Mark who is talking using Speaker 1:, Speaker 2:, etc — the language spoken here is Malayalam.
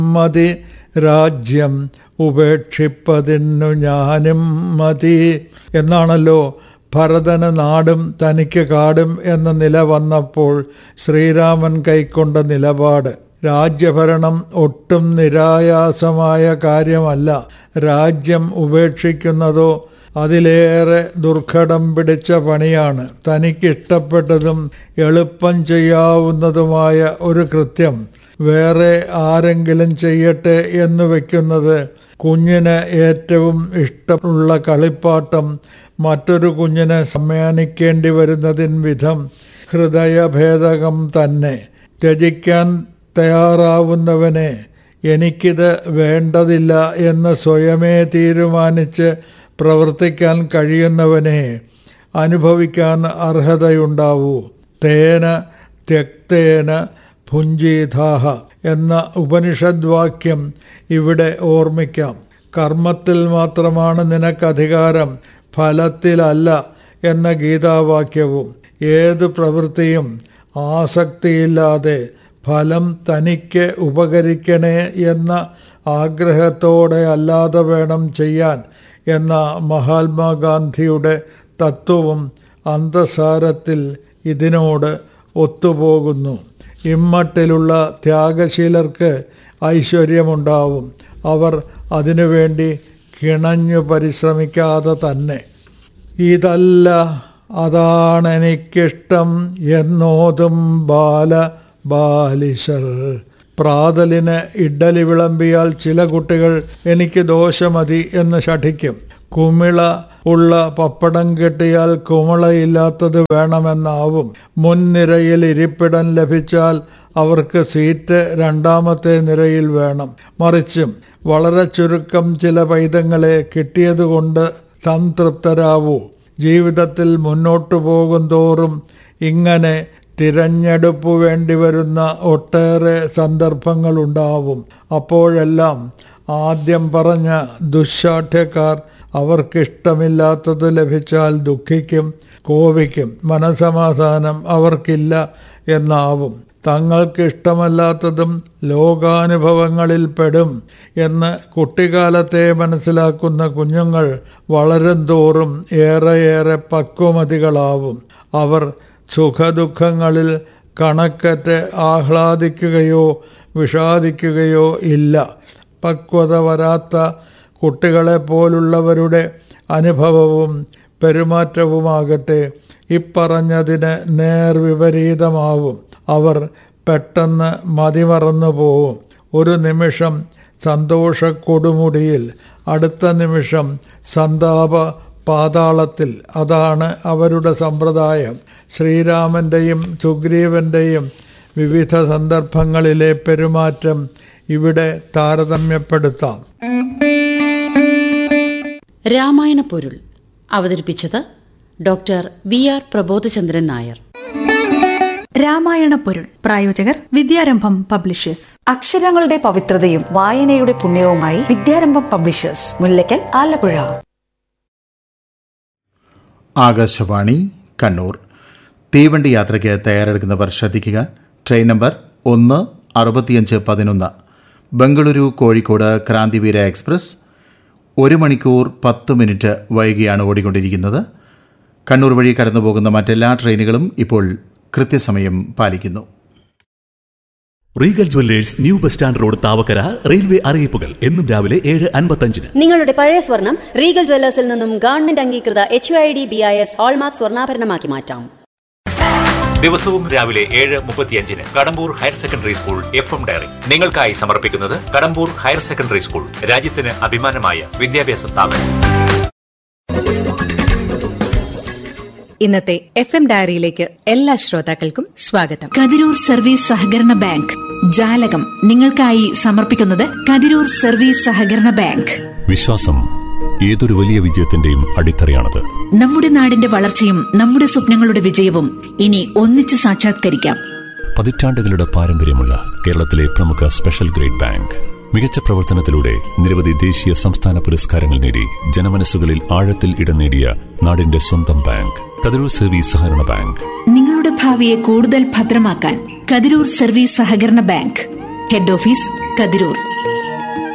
Speaker 1: മതി രാജ്യം ഉപേക്ഷിപ്പതിന്നു ഞാനും മതി എന്നാണല്ലോ ഭരതന് നാടും തനിക്ക് കാടും എന്ന നില വന്നപ്പോൾ ശ്രീരാമൻ കൈക്കൊണ്ട നിലപാട് രാജ്യഭരണം ഒട്ടും നിരായാസമായ കാര്യമല്ല രാജ്യം ഉപേക്ഷിക്കുന്നതോ അതിലേറെ ദുർഘടം പിടിച്ച പണിയാണ് തനിക്കിഷ്ടപ്പെട്ടതും എളുപ്പം ചെയ്യാവുന്നതുമായ ഒരു കൃത്യം വേറെ ആരെങ്കിലും ചെയ്യട്ടെ എന്ന് വയ്ക്കുന്നത് കുഞ്ഞിന് ഏറ്റവും ഇഷ്ടമുള്ള കളിപ്പാട്ടം മറ്റൊരു കുഞ്ഞിനെ സമ്മാനിക്കേണ്ടി വരുന്നതിൻ വിധം ഹൃദയഭേദകം തന്നെ ത്യജിക്കാൻ തയ്യാറാവുന്നവനെ എനിക്കിത് വേണ്ടതില്ല എന്ന് സ്വയമേ തീരുമാനിച്ച് പ്രവർത്തിക്കാൻ കഴിയുന്നവനെ അനുഭവിക്കാൻ അർഹതയുണ്ടാവൂ തേന ത്യക്തേന ഭുഞ്ചീതാഹ എന്ന ഉപനിഷദ് വാക്യം ഇവിടെ ഓർമ്മിക്കാം കർമ്മത്തിൽ മാത്രമാണ് നിനക്കധികാരം ഫലത്തിലല്ല എന്ന ഗീതാവാക്യവും ഏത് പ്രവൃത്തിയും ആസക്തിയില്ലാതെ ഫലം തനിക്ക് ഉപകരിക്കണേ എന്ന ആഗ്രഹത്തോടെ അല്ലാതെ വേണം ചെയ്യാൻ എന്ന മഹാത്മാഗാന്ധിയുടെ തത്വവും അന്തസാരത്തിൽ ഇതിനോട് ഒത്തുപോകുന്നു ഇമ്മട്ടിലുള്ള ത്യാഗശീലർക്ക് ഐശ്വര്യമുണ്ടാവും അവർ അതിനുവേണ്ടി കിണഞ്ഞു പരിശ്രമിക്കാതെ തന്നെ ഇതല്ല അതാണ് എനിക്കിഷ്ടം എന്നോതും ബാല ബാലിശർ പ്രാതലിന് ഇഡ്ഡലി വിളമ്പിയാൽ ചില കുട്ടികൾ എനിക്ക് ദോഷമതി എന്ന് ശഠിക്കും കുമിള ഉള്ള പപ്പടം കിട്ടിയാൽ കുമിളയില്ലാത്തത് വേണമെന്നാവും മുൻനിരയിൽ ഇരിപ്പിടം ലഭിച്ചാൽ അവർക്ക് സീറ്റ് രണ്ടാമത്തെ നിരയിൽ വേണം മറിച്ചും വളരെ ചുരുക്കം ചില പൈതങ്ങളെ കിട്ടിയതുകൊണ്ട് സംതൃപ്തരാവൂ ജീവിതത്തിൽ മുന്നോട്ടു പോകും തോറും ഇങ്ങനെ തിരഞ്ഞെടുപ്പ് വേണ്ടി വരുന്ന ഒട്ടേറെ സന്ദർഭങ്ങളുണ്ടാവും അപ്പോഴെല്ലാം ആദ്യം പറഞ്ഞ ദുശാഠ്യക്കാർ അവർക്കിഷ്ടമില്ലാത്തത് ലഭിച്ചാൽ ദുഃഖിക്കും കോപിക്കും മനസമാധാനം അവർക്കില്ല എന്നാവും തങ്ങൾക്കിഷ്ടമല്ലാത്തതും ലോകാനുഭവങ്ങളിൽ പെടും എന്ന് കുട്ടിക്കാലത്തെ മനസ്സിലാക്കുന്ന കുഞ്ഞുങ്ങൾ വളരും തോറും ഏറെയേറെ പക്വമതികളാവും അവർ സുഖദുഃഖങ്ങളിൽ കണക്കറ്റ് ആഹ്ലാദിക്കുകയോ വിഷാദിക്കുകയോ ഇല്ല പക്വത വരാത്ത കുട്ടികളെ പോലുള്ളവരുടെ അനുഭവവും പെരുമാറ്റവുമാകട്ടെ ഇപ്പറഞ്ഞതിന് നേർവിപരീതമാവും അവർ പെട്ടെന്ന് മതിമറന്നു പോവും ഒരു നിമിഷം സന്തോഷ കൊടുമുടിയിൽ അടുത്ത നിമിഷം സന്താപ പാതാളത്തിൽ അതാണ് അവരുടെ സമ്പ്രദായം ശ്രീരാമൻ്റെയും സുഗ്രീവൻ്റെയും വിവിധ സന്ദർഭങ്ങളിലെ പെരുമാറ്റം ഇവിടെ താരതമ്യപ്പെടുത്താം
Speaker 2: രാമായണ പൊരുൾ അവതരിപ്പിച്ചത് doctor V R Prabodhachandran Nair
Speaker 3: Ramayana പൊരുൾ പ്രായോജകർ വിദ്യാരംഭം പബ്ലിഷേഴ്സ്
Speaker 4: അക്ഷരങ്ങളുടെ പവിത്രതയും വായനയുടെ പുണ്യവുമായി വിദ്യാരംഭം പബ്ലിഷേഴ്സ് മുല്ലയ്ക്കൽ ആലപ്പുഴ
Speaker 5: ആകാശവാണി കണ്ണൂർ തീവണ്ടി യാത്രയ്ക്ക് തയ്യാറെടുക്കുന്നവർ ശ്രദ്ധിക്കുക ട്രെയിൻ നമ്പർ ഒന്ന് അറുപത്തിയഞ്ച് പതിനൊന്ന് ബംഗളൂരു കോഴിക്കോട് ക്രാന്തിവീര എക്സ്പ്രസ് ഒരു മണിക്കൂർ പത്ത് മിനിറ്റ് വൈകിയാണ് ഓടിക്കൊണ്ടിരിക്കുന്നത് കണ്ണൂർ വഴി കടന്നുപോകുന്ന മറ്റെല്ലാ ട്രെയിനുകളും ഇപ്പോൾ കൃത്യസമയം പാലിക്കുന്നു
Speaker 6: Regal jewellers new bus stand road Thavakkara railway അറിയിപ്പുകൾ എന്നും രാവിലെ ഏഴ് അൻപത്തഞ്ചിന്
Speaker 7: നിങ്ങളുടെ പഴയ സ്വർണം റീഗൽ ജ്വല്ലേഴ്സിൽ നിന്നും ഗവൺമെന്റ് അംഗീകൃത H I D B I S hallmark സ്വർണ്ണാഭരണമാക്കി മാറ്റാം
Speaker 8: ദിവസവും രാവിലെ ഏഴ് മുപ്പത്തിയഞ്ചിന് Kadambur higher secondary school F M diary നിങ്ങൾക്കായി സമർപ്പിക്കുന്നത് കടമ്പൂർ ഹയർ സെക്കൻഡറി സ്കൂൾ രാജ്യത്തിന് അഭിമാനമായ വിദ്യാഭ്യാസ സ്ഥാപനം
Speaker 9: ഇന്നത്തെ എഫ് എം ഡയറിയിലേക്ക് എല്ലാ ശ്രോതാക്കൾക്കും സ്വാഗതം
Speaker 3: കതിരൂർ സർവീസ് സഹകരണ ബാങ്ക് ജാലകം നിങ്ങൾക്കായി സമർപ്പിക്കുന്നത് കതിരൂർ സർവീസ് സഹകരണ ബാങ്ക്
Speaker 10: വിശ്വാസം ഏതൊരു വലിയ വിജയത്തിന്റെയും അടിത്തറയാണത്
Speaker 3: നമ്മുടെ നാടിന്റെ വളർച്ചയും നമ്മുടെ സ്വപ്നങ്ങളുടെ വിജയവും ഇനി ഒന്നിച്ചു സാക്ഷാത്കരിക്കാം
Speaker 10: പതിറ്റാണ്ടുകളുടെ പാരമ്പര്യമുള്ള കേരളത്തിലെ പ്രമുഖ സ്പെഷ്യൽ ഗ്രേഡ് ബാങ്ക് മികച്ച പ്രവർത്തനത്തിലൂടെ നിരവധി ദേശീയ സംസ്ഥാന പുരസ്കാരങ്ങൾ നേടി ജനമനസ്സുകളിൽ ആഴത്തിൽ ഇടം നേടിയ നാടിന്റെ സ്വന്തം ബാങ്ക് കതിരൂർ സർവീസ് സഹകരണ ബാങ്ക്
Speaker 3: നിങ്ങളുടെ ഭാവിയെ കൂടുതൽ ഭദ്രമാക്കാൻ കതിരൂർ സർവീസ് സഹകരണ ബാങ്ക് ഹെഡ് ഓഫീസ് കതിരൂർ